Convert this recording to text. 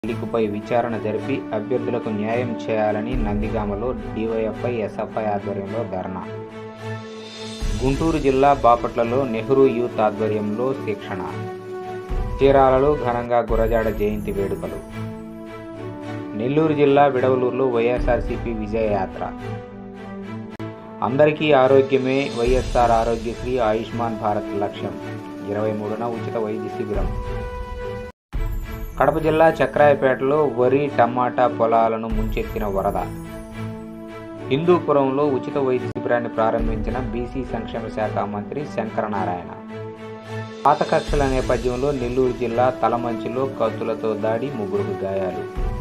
లీకుపై విచారణ జరిపి అభ్యర్థులకు న్యాయం చేయాలని నందిగామలో డీవైఎఫ్ఐ ఎస్ఎఫ్ఐ ఆధ్వర్యంలో ధర్నా గుంటూరు జిల్లా బాపట్లలో నెహ్రూ యూత్ ఆధ్వర్యంలో శిక్షణ చీరాలలో ఘనంగా గురజాడ జయంతి వేడుకలు నెల్లూరు జిల్లా విడవలూరులో వైఎస్ఆర్సీపీ విజయయాత్ర అందరికీ ఆరోగ్యమే వైఎస్ఆర్ ఆరోగ్యశ్రీ ఆయుష్మాన్ భారత్ లక్ష్యం ఇరవై మూడున ఉచిత వైద్య శిబిరం కడప జిల్లా చక్రాయపేటలో వరి టమాటా పొలాలను ముంచెత్తిన వరద హిందూపురంలో ఉచిత వైద్య శిబిరాన్ని ప్రారంభించిన బీసీ సంక్షేమ శాఖ మంత్రి శంకరనారాయణ పాత కక్షల నేపథ్యంలో నెల్లూరు జిల్లా తలమంచిలో కత్తులతో దాడి ముగ్గురికి గాయాలు